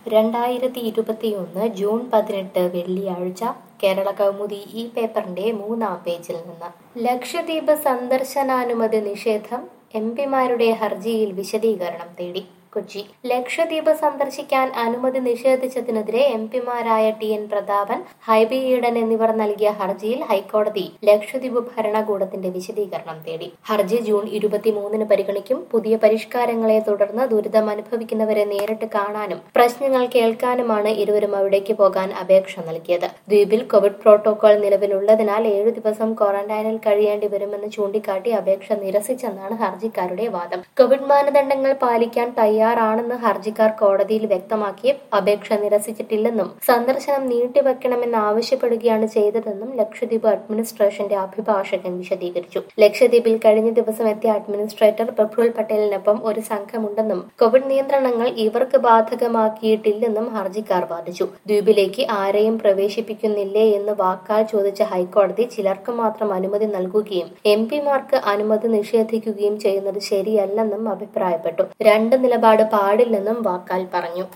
രണ്ടായിരത്തി ഇരുപത്തിയൊന്ന് ജൂൺ പതിനെട്ട് വെള്ളിയാഴ്ച കേരള കൗമുദി ഈ പേപ്പറിന്റെ മൂന്നാം പേജിൽ നിന്ന് ലക്ഷദ്വീപ് സന്ദർശനാനുമതി നിഷേധം എം പിമാരുടെ ഹർജിയിൽ വിശദീകരണം തേടി കൊച്ചി ലക്ഷദ്വീപ് സന്ദർശിക്കാൻ അനുമതി നിഷേധിച്ചതിനെതിരെ എം പിമാരായ ടി എൻ പ്രതാപൻ ഹൈബി ഈഡൻ എന്നിവർ നൽകിയ ഹർജിയിൽ ഹൈക്കോടതി ലക്ഷദ്വീപ് ഭരണകൂടത്തിന്റെ വിശദീകരണം തേടി ഹർജി ജൂൺ ഇരുപത്തിമൂന്നിന് പരിഗണിക്കും പുതിയ പരിഷ്കാരങ്ങളെ തുടർന്ന് ദുരിതം അനുഭവിക്കുന്നവരെ നേരിട്ട് കാണാനും പ്രശ്നങ്ങൾ കേൾക്കാനുമാണ് ഇരുവരും അവിടേക്ക് പോകാൻ അപേക്ഷ നൽകിയത് ദ്വീപിൽ കോവിഡ് പ്രോട്ടോകോൾ നിലവിലുള്ളതിനാൽ ഏഴു ദിവസം ക്വാറന്റൈനിൽ കഴിയേണ്ടി വരുമെന്ന് ചൂണ്ടിക്കാട്ടി അപേക്ഷ നിരസിച്ചെന്നാണ് ഹർജിക്കാരുടെ വാദം കോവിഡ് മാനദണ്ഡങ്ങൾ പാലിക്കാൻ തയ്യാറാണെന്ന് ഹർജിക്കാർ കോടതിയിൽ വ്യക്തമാക്കി അപേക്ഷ നിരസിച്ചിട്ടില്ലെന്നും സന്ദർശനം നീട്ടിവെക്കണമെന്ന് ആവശ്യപ്പെടുകയാണ് ചെയ്തതെന്നും ലക്ഷദ്വീപ് അഡ്മിനിസ്ട്രേഷന്റെ അഭിഭാഷകൻ വിശദീകരിച്ചു ലക്ഷദ്വീപിൽ കഴിഞ്ഞ ദിവസം എത്തിയ അഡ്മിനിസ്ട്രേറ്റർ പ്രഫുൽ പട്ടേലിനൊപ്പം ഒരു സംഘമുണ്ടെന്നും കോവിഡ് നിയന്ത്രണങ്ങൾ ഇവർക്ക് ബാധകമാക്കിയിട്ടില്ലെന്നും ഹർജിക്കാർ വാദിച്ചു ദ്വീപിലേക്ക് ആരെയും പ്രവേശിപ്പിക്കുന്നില്ലേ എന്ന് വാക്കാൽ ചോദിച്ച ഹൈക്കോടതി ചിലർക്ക് മാത്രം അനുമതി നൽകുകയും എം പിമാർക്ക് അനുമതി നിഷേധിക്കുകയും ചെയ്യുന്നത് ശരിയല്ലെന്നും അഭിപ്രായപ്പെട്ടു രണ്ട് നിലപാട് പാടില്ലെന്നും വാക്കാൽ പറഞ്ഞു